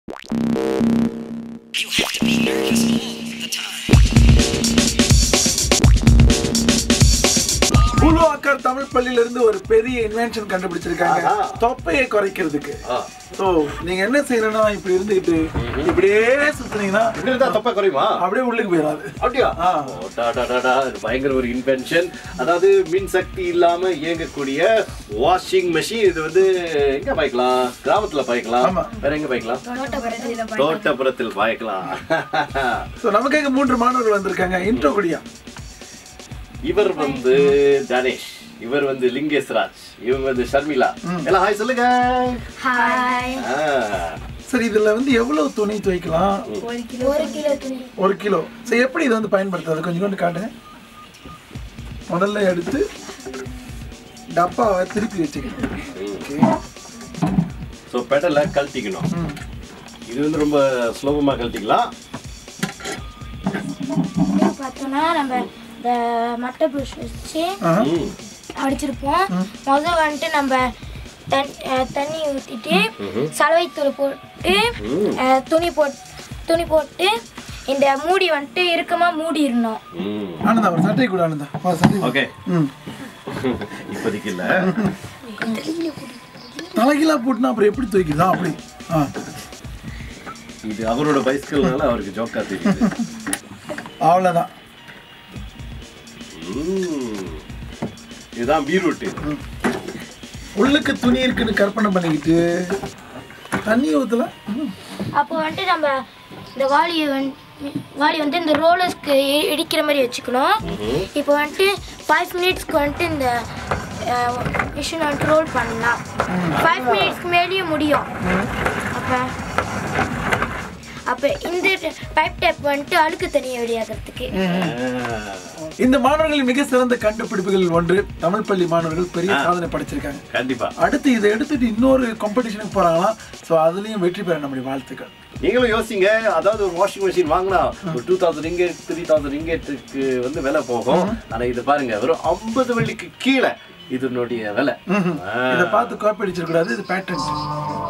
உருவாக்கர் தமிழ் பள்ளியில இருந்து ஒரு பெரிய இன்வென்ஷன் கண்டுபிடிச்சிருக்காங்க ஆஹா. தொப்பையை குறைக்கிறதுக்கு ஆ. சோ நீங்க என்ன செய்யணும்னா இப்படி இருந்துகிட்டு இப்படியே சுத்துனீங்கன்னா இப்படி இருந்தா தொப்பை குறையுமா அப்படியே உள்ளுக்கு போயிடாது அப்படியா ஆ. ஓ, டா, டா, டா, டா. இது பயங்கர ஒரு இன்வென்ஷன் அதாவது மின் சக்தி இல்லாம இயங்கக்கூடிய வாஷிங் மெஷின் இது வந்து எங்க பாய்க்கலாம் கிராமத்துல பாய்க்கலாம் ஆமா. வேற எங்க பாய்க்கலாம் தோட்டப்புறத்தில் பாய்க்கலாம் சோ நமக்காக மூன்று மாணவர்கள் வந்திருக்காங்க இன்ட்ரோ குடியா இவர் வந்து தனேஷ் இவர் வந்து லிங்கேஸ்ராஜ் இவங்க வந்து ஷர்மிளா எல்லாம் ஹாய் சொல்லுங்க ஹாய் ஆ. சரி இதுல வந்து எவ்வளவு துணி துவைக்கலாம் ஒரு கிலோ ஒரு கிலோ துணி ஒரு கிலோ சரி எப்படி இது வந்து பயன்படுத்துறது கொஞ்சம் கொண்டு காட்டுங்க முதல்ல எடுத்து டப்பாவை திருப்பி வச்சுக்கணும் ஓகே ஸோ பெடலை கழட்டிக்கணும் ம் இது வந்து ரொம்ப சுலபமா கழட்டிக்கலாம் பார்த்தோம்னா நம்ம இந்த மட்டை ப்ரஷ் வச்சு ஆ ம். அடிச்சிருப்போம் முதல் வந்துட்டு நம்ம தண் அஹ் தண்ணி ஊற்றிட்டு சலவைத்தூள் போட்டு அஹ் துணி போட் துணி போட்டு இந்த மூடி வந்துட்டு இறுக்கமாக மூடிடணும் ம். ஆனந்தா ஒரு சட்டை கூட ஆனந்தா ஒரு சட்டை கொடு. ஓகே ம் இப்போதைக்கு இல்ல தலைகீழா போட்டுனா அப்புறம் எப்படி துவைக்குதா அப்படி ஆ இது அவரோட பைஸ்கல்னால அவருக்கு ஜோக்கா தெரியுது அவ்வளோதான் ம். இதுதான் பீரூட் உள்ளுக்கு துணி இருக்குன்னு கற்பனை பண்ணிக்கிட்டு தண்ணி ஊற்றல அப்போ வந்துட்டு நம்ம இந்த வாளியை வந்து வாளி வந்து இந்த ரோலர்ஸ்க்கு இடிக்கிற மாதிரி வச்சுக்கணும் இப்போ வந்துட்டு ஃபைவ் மினிட்ஸ்க்கு வந்துட்டு இந்த மிஷின் வந்துட்டு ரோல் பண்ணலாம் ஃபைவ் மினிட்ஸ்க்கு மேலேயும் முடியும் அப்போ அப்போ இந்த பைப் டேப் வந்துட்டு அழுக்கு தண்ணியை வெளியாகிறதுக்கு இந்த மாணவர்கள் மிக சிறந்த கண்டுபிடிப்புகள் ஒன்று தமிழ் பள்ளி மாணவர்கள் பெரிய சாதனை படைச்சிருக்காங்க கண்டிப்பா அடுத்து இதை எடுத்துட்டு இன்னொரு காம்படிஷனுக்கு போறாங்களாம் ஸோ அதுலயும் வெற்றி பெற நம்முடைய வாழ்த்துக்கள் நீங்களும் யோசிங்க அதாவது ஒரு வாஷிங் மிஷின் வாங்கினா ஒரு two thousand ringgit three thousand ரிங்கெட்டுக்கு வந்து விலை போகும் ஆனா இது பாருங்க வெறும் ஐம்பது வெள்ளிக்கு கீழே இதனுடைய விலை ஆ. இதை பார்த்து காப்பி அடிச்சிடக்கூடாது இது பேட்டர்ன்